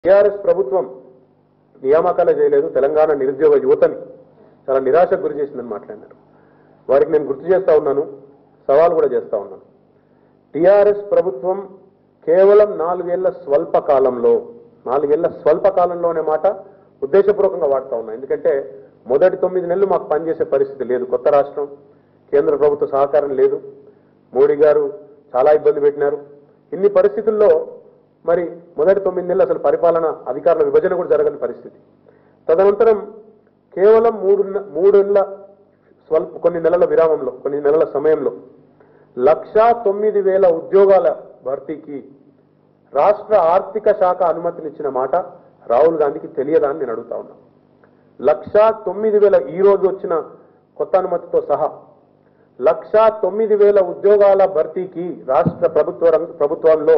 TRS ప్రభుత్వం నియామకాలే చేయలేదు తెలంగాణ నిరుద్యోగ యువతని చాలా నిరాశకు గురి చేసిందని మాట్లాడినారు వారికి నేను గుర్తు చేస్తా ఉన్నాను సవాల్ కూడా చేస్తా ఉన్నాను టీఆర్ఎస్ ప్రభుత్వం కేవలం నాలుగేళ్ల స్వల్ప కాలంలో నాలుగేళ్ల స్వల్ప కాలంలోనే మాట ఉద్దేశపూర్వకంగా వాడుతా ఉన్నా ఎందుకంటే మొదటి తొమ్మిది నెలలు మాకు పనిచేసే పరిస్థితి లేదు కొత్త రాష్ట్రం కేంద్ర ప్రభుత్వ సహకారం లేదు మోడీ గారు చాలా ఇబ్బంది పెట్టినారు ఇన్ని పరిస్థితుల్లో మరి మొదటి తొమ్మిది నెలలు అసలు పరిపాలన అధికారుల విభజన కూడా జరగని పరిస్థితి తదనంతరం కేవలం మూడు మూడేళ్ల స్వల్ప కొన్ని నెలల విరామంలో కొన్ని నెలల సమయంలో లక్షా తొమ్మిది వేల ఉద్యోగాల భర్తీకి రాష్ట్ర ఆర్థిక శాఖ అనుమతినిచ్చిన మాట రాహుల్ గాంధీకి తెలియదా అని నేను అడుగుతా ఉన్నా లక్షా తొమ్మిది వేల ఈ రోజు వచ్చిన కొత్త అనుమతితో సహా లక్షా తొమ్మిది వేల ఉద్యోగాల భర్తీకి రాష్ట్ర ప్రభుత్వ రంగ- ప్రభుత్వంలో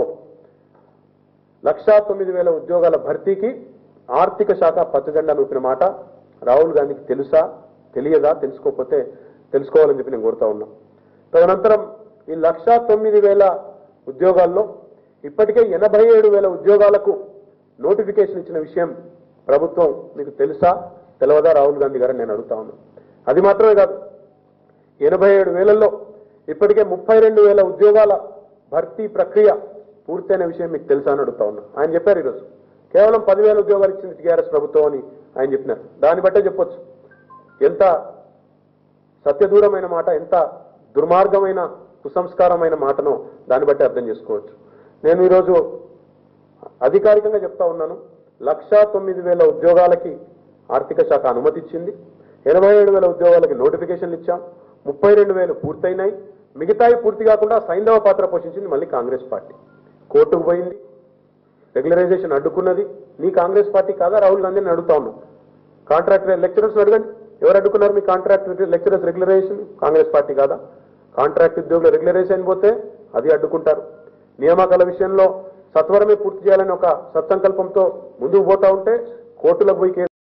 లక్షా తొమ్మిది వేల ఉద్యోగాల భర్తీకి ఆర్థిక శాఖ పచ్చజెండా నూపిన మాట రాహుల్ గాంధీకి తెలుసా తెలియదా తెలుసుకోకపోతే తెలుసుకోవాలని చెప్పి నేను కోరుతా ఉన్నా తదనంతరం ఈ లక్షా తొమ్మిది వేల ఉద్యోగాల్లో ఇప్పటికే ఎనభై ఏడు వేల ఉద్యోగాలకు నోటిఫికేషన్ ఇచ్చిన విషయం ప్రభుత్వం మీకు తెలుసా తెలియదా రాహుల్ గాంధీ గారని నేను అడుగుతా ఉన్నా అది మాత్రమే కాదు ఎనభై ఏడు వేలల్లో ఇప్పటికే ముప్పై రెండు వేల ఉద్యోగాల భర్తీ ప్రక్రియ పూర్తయిన విషయం మీకు తెలుసా అని అడుగుతా ఉన్నా ఆయన చెప్పారు ఈరోజు కేవలం పదివేల ఉద్యోగాలు ఇచ్చింది టీఆర్ఎస్ ప్రభుత్వం అని ఆయన చెప్పినారు దాన్ని బట్టే చెప్పొచ్చు ఎంత సత్యదూరమైన మాట ఎంత దుర్మార్గమైన కుసంస్కారమైన మాటనో దాన్ని బట్టి అర్థం చేసుకోవచ్చు నేను ఈరోజు అధికారికంగా చెప్తా ఉన్నాను లక్షా తొమ్మిది వేల ఉద్యోగాలకి ఆర్థిక శాఖ అనుమతి ఇచ్చింది ఎనభై ఏడు వేల ఉద్యోగాలకి నోటిఫికేషన్లు ఇచ్చాం ముప్పై రెండు వేలు పూర్తయినాయి మిగతాయి పూర్తి కాకుండా సైంధవ పాత్ర పోషించింది మళ్ళీ కాంగ్రెస్ పార్టీ కోర్టుకు పోయింది రెగ్యులరైజేషన్ అడ్డుకున్నది నీ కాంగ్రెస్ పార్టీ కాదా రాహుల్ గాంధీని అడుగుతా ఉన్నాం కాంట్రాక్ట్ లెక్చరర్స్ అడగండి ఎవరు అడ్డుకున్నారు మీ contract lecturers regularization Congress party కాదా కాంట్రాక్ట్ ఉద్యోగుల రెగ్యులరైజేషన్ పోతే అది అడ్డుకుంటారు నియామకాల విషయంలో సత్వరమే పూర్తి చేయాలని ఒక సత్సంకల్పంతో ముందుకు పోతా ఉంటే కోర్టులకు పోయి కేసు